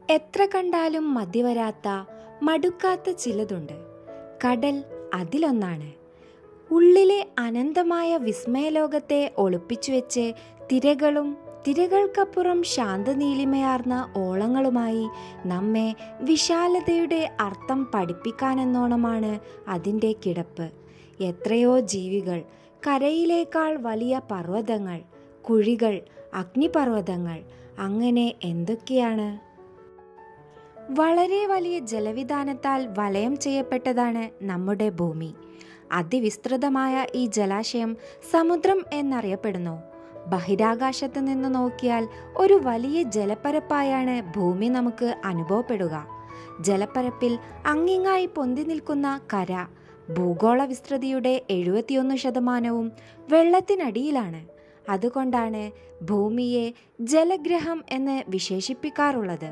എത്ര കണ്ടാലും മതിവരാത്ത മടുക്കാത്ത ചിലതുണ്ട് കടൽ അതിലൊന്നാണ് ഉള്ളിലെ അനന്തമായ വിസ്മയലോകത്തെ ഒളിപ്പിച്ചു വെച്ച് തിരകളും തിരകൾക്കപ്പുറം ശാന്തനീലിമയാർന്ന ഓളങ്ങളുമായി നമ്മെ വിശാലതയുടെ അർത്ഥം പഠിപ്പിക്കാനെന്നോണമാണ് അതിൻ്റെ കിടപ്പ് എത്രയോ ജീവികൾ കരയിലേക്കാൾ വലിയ പർവ്വതങ്ങൾ കുഴികൾ അഗ്നിപർവ്വതങ്ങൾ അങ്ങനെ എന്തൊക്കെയാണ് വളരെ വലിയ ജലവിധാനത്താൽ വലയം ചെയ്യപ്പെട്ടതാണ് നമ്മുടെ ഭൂമി അതിവിസ്തൃതമായ ഈ ജലാശയം സമുദ്രം എന്നറിയപ്പെടുന്നു ബഹിരാകാശത്ത് നിന്ന് നോക്കിയാൽ ഒരു വലിയ ജലപ്പരപ്പായാണ് ഭൂമി നമുക്ക് അനുഭവപ്പെടുക ജലപ്പരപ്പിൽ അങ്ങിങ്ങായി പൊന്തി നിൽക്കുന്ന കര ഭൂഗോള വിസ്തൃതിയുടെ എഴുപത്തിയൊന്ന് ശതമാനവും വെള്ളത്തിനടിയിലാണ് അതുകൊണ്ടാണ് ഭൂമിയെ ജലഗ്രഹം എന്ന് വിശേഷിപ്പിക്കാറുള്ളത്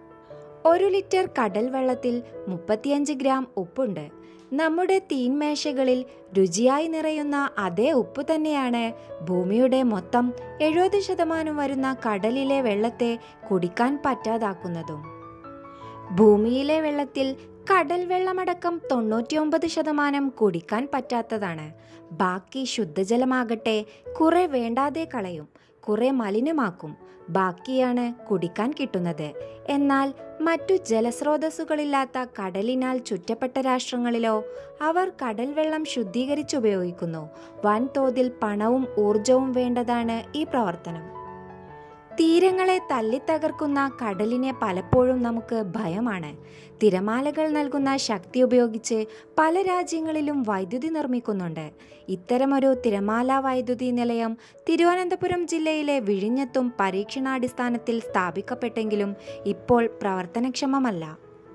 ഒരു ലിറ്റർ കടൽ വെള്ളത്തിൽ മുപ്പത്തിയഞ്ച് ഗ്രാം ഉപ്പുണ്ട് നമ്മുടെ തീൻമേശകളിൽ രുചിയായി നിറയുന്ന അതേ ഉപ്പ് തന്നെയാണ് ഭൂമിയുടെ മൊത്തം എഴുപത് ശതമാനം വരുന്ന കടലിലെ വെള്ളത്തെ കുടിക്കാൻ പറ്റാതാക്കുന്നതും ഭൂമിയിലെ വെള്ളത്തിൽ കടൽ വെള്ളമടക്കം തൊണ്ണൂറ്റിയൊമ്പത് ശതമാനം കുടിക്കാൻ പറ്റാത്തതാണ് ബാക്കി ശുദ്ധജലമാകട്ടെ കുറെ വേണ്ടാതെ കളയും കുറെ മലിനമാക്കും ബാക്കിയാണ് കുടിക്കാൻ കിട്ടുന്നത് എന്നാൽ മറ്റു ജലസ്രോതസ്സുകളില്ലാത്ത കടലിനാൽ ചുറ്റപ്പെട്ട രാഷ്ട്രങ്ങളിലോ അവർ കടൽ വെള്ളം ശുദ്ധീകരിച്ചുപയോഗിക്കുന്നു വൻതോതിൽ പണവും ഊർജവും വേണ്ടതാണ് ഈ പ്രവർത്തനം തീരങ്ങളെ തല്ലിത്തകർക്കുന്ന കടലിനെ പലപ്പോഴും നമുക്ക് ഭയമാണ് തിരമാലകൾ നൽകുന്ന ശക്തി ഉപയോഗിച്ച് പല രാജ്യങ്ങളിലും വൈദ്യുതി നിർമ്മിക്കുന്നുണ്ട് ഇത്തരമൊരു തിരമാല വൈദ്യുതി നിലയം തിരുവനന്തപുരം ജില്ലയിലെ വിഴിഞ്ഞത്തും പരീക്ഷണാടിസ്ഥാനത്തിൽ സ്ഥാപിക്കപ്പെട്ടെങ്കിലും ഇപ്പോൾ പ്രവർത്തനക്ഷമമല്ല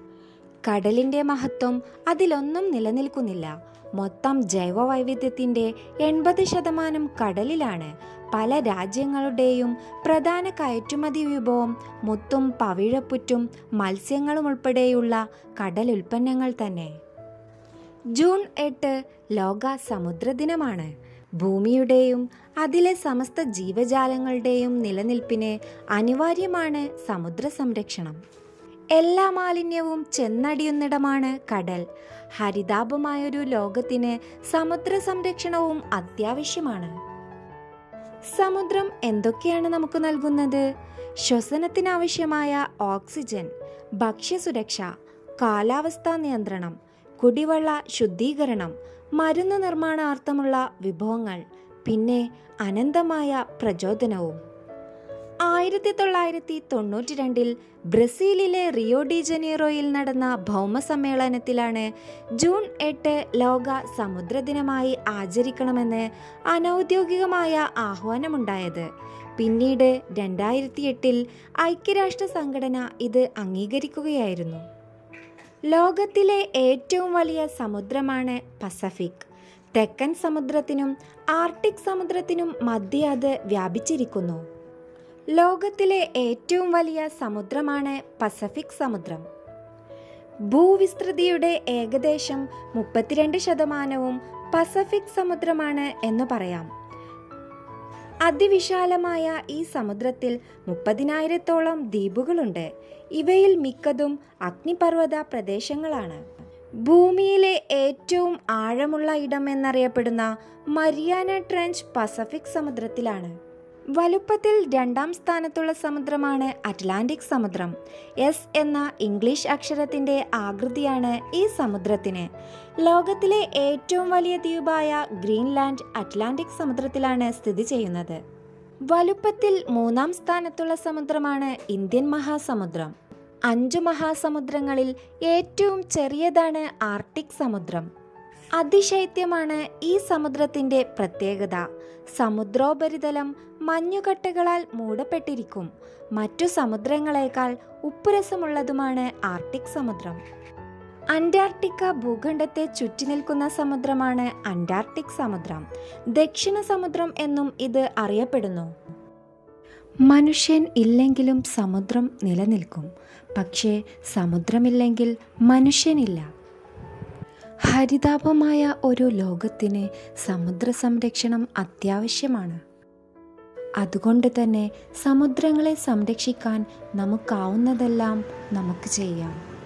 കടലിന്റെ മഹത്വം അതിലൊന്നും നിലനിൽക്കുന്നില്ല മൊത്തം ജൈവവൈവിധ്യത്തിന്റെ എൺപത് ശതമാനം കടലിലാണ് പല രാജ്യങ്ങളുടെയും പ്രധാന കയറ്റുമതി വിഭവം മുത്തും പവിഴപ്പുറ്റും മത്സ്യങ്ങളും ഉൾപ്പെടെയുള്ള കടൽ ഉൽപ്പന്നങ്ങൾ തന്നെ ജൂൺ എട്ട് ലോക സമുദ്ര ദിനമാണ് ഭൂമിയുടെയും അതിലെ സമസ്ത ജീവജാലങ്ങളുടെയും നിലനിൽപ്പിന് അനിവാര്യമാണ് സമുദ്ര സംരക്ഷണം എല്ലാ മാലിന്യവും ചെന്നടിയുന്നിടമാണ് കടൽ ഹരിതാപമായൊരു ലോകത്തിന് സമുദ്ര സംരക്ഷണവും അത്യാവശ്യമാണ് സമുദ്രം എന്തൊക്കെയാണ് നമുക്ക് നൽകുന്നത് ശ്വസനത്തിനാവശ്യമായ ഓക്സിജൻ ഭക്ഷ്യസുരക്ഷ കാലാവസ്ഥാ നിയന്ത്രണം കുടിവെള്ള ശുദ്ധീകരണം മരുന്ന് നിർമ്മാണാർത്ഥമുള്ള വിഭവങ്ങൾ പിന്നെ അനന്തമായ പ്രചോദനവും ആയിരത്തി തൊള്ളായിരത്തി തൊണ്ണൂറ്റി രണ്ടിൽ ബ്രസീലിലെ റിയോ ഡി ജനീറോയിൽ നടന്ന ഭൗമസമ്മേളനത്തിലാണ് ജൂൺ എട്ട് ലോക സമുദ്ര ദിനമായി ആചരിക്കണമെന്ന് അനൗദ്യോഗികമായ ആഹ്വാനമുണ്ടായത് പിന്നീട് രണ്ടായിരത്തി എട്ടിൽ ഐക്യരാഷ്ട്ര സംഘടന ഇത് അംഗീകരിക്കുകയായിരുന്നു ലോകത്തിലെ ഏറ്റവും വലിയ സമുദ്രമാണ് പസഫിക് തെക്കൻ സമുദ്രത്തിനും ആർട്ടിക് സമുദ്രത്തിനും മധ്യേ അത് വ്യാപിച്ചിരിക്കുന്നു ലോകത്തിലെ ഏറ്റവും വലിയ സമുദ്രമാണ് പസഫിക് സമുദ്രം ഭൂവിസ്തൃതിയുടെ ഏകദേശം മുപ്പത്തിരണ്ട് ശതമാനവും പസഫിക് സമുദ്രമാണ് എന്ന് പറയാം അതിവിശാലമായ ഈ സമുദ്രത്തിൽ മുപ്പതിനായിരത്തോളം ദ്വീപുകളുണ്ട് ഇവയിൽ മിക്കതും അഗ്നിപർവ്വത പ്രദേശങ്ങളാണ് ഭൂമിയിലെ ഏറ്റവും ആഴമുള്ള ഇടം എന്നറിയപ്പെടുന്ന മരിയാന ട്രെഞ്ച് പസഫിക് സമുദ്രത്തിലാണ് വലുപ്പത്തിൽ രണ്ടാം സ്ഥാനത്തുള്ള സമുദ്രമാണ് അറ്റ്ലാന്റിക് സമുദ്രം എസ് എന്ന ഇംഗ്ലീഷ് അക്ഷരത്തിന്റെ ആകൃതിയാണ് ഈ സമുദ്രത്തിന് ലോകത്തിലെ ഏറ്റവും വലിയ ദ്വീപായ ഗ്രീൻലാൻഡ് അറ്റ്ലാന്റിക് സമുദ്രത്തിലാണ് സ്ഥിതി ചെയ്യുന്നത് വലുപ്പത്തിൽ മൂന്നാം സ്ഥാനത്തുള്ള സമുദ്രമാണ് ഇന്ത്യൻ മഹാസമുദ്രം അഞ്ചു മഹാസമുദ്രങ്ങളിൽ ഏറ്റവും ചെറിയതാണ് ആർട്ടിക് സമുദ്രം അതിശൈത്യമാണ് ഈ സമുദ്രത്തിന്റെ പ്രത്യേകത സമുദ്രോപരിതലം മഞ്ഞുകട്ടകളാൽ മൂടപ്പെട്ടിരിക്കും മറ്റു സമുദ്രങ്ങളെക്കാൾ ഉപ്പുരസമുള്ളതുമാണ് ആർട്ടിക് സമുദ്രം അന്റാർട്ടിക്ക ഭൂഖണ്ഡത്തെ ചുറ്റി നിൽക്കുന്ന സമുദ്രമാണ് അന്റാർട്ടിക് സമുദ്രം ദക്ഷിണ സമുദ്രം എന്നും ഇത് അറിയപ്പെടുന്നു മനുഷ്യൻ ഇല്ലെങ്കിലും സമുദ്രം നിലനിൽക്കും പക്ഷേ സമുദ്രമില്ലെങ്കിൽ മനുഷ്യനില്ല ഹരിതാപമായ ഒരു ലോകത്തിന് സമുദ്ര സംരക്ഷണം അത്യാവശ്യമാണ് അതുകൊണ്ട് തന്നെ സമുദ്രങ്ങളെ സംരക്ഷിക്കാൻ നമുക്കാവുന്നതെല്ലാം നമുക്ക് ചെയ്യാം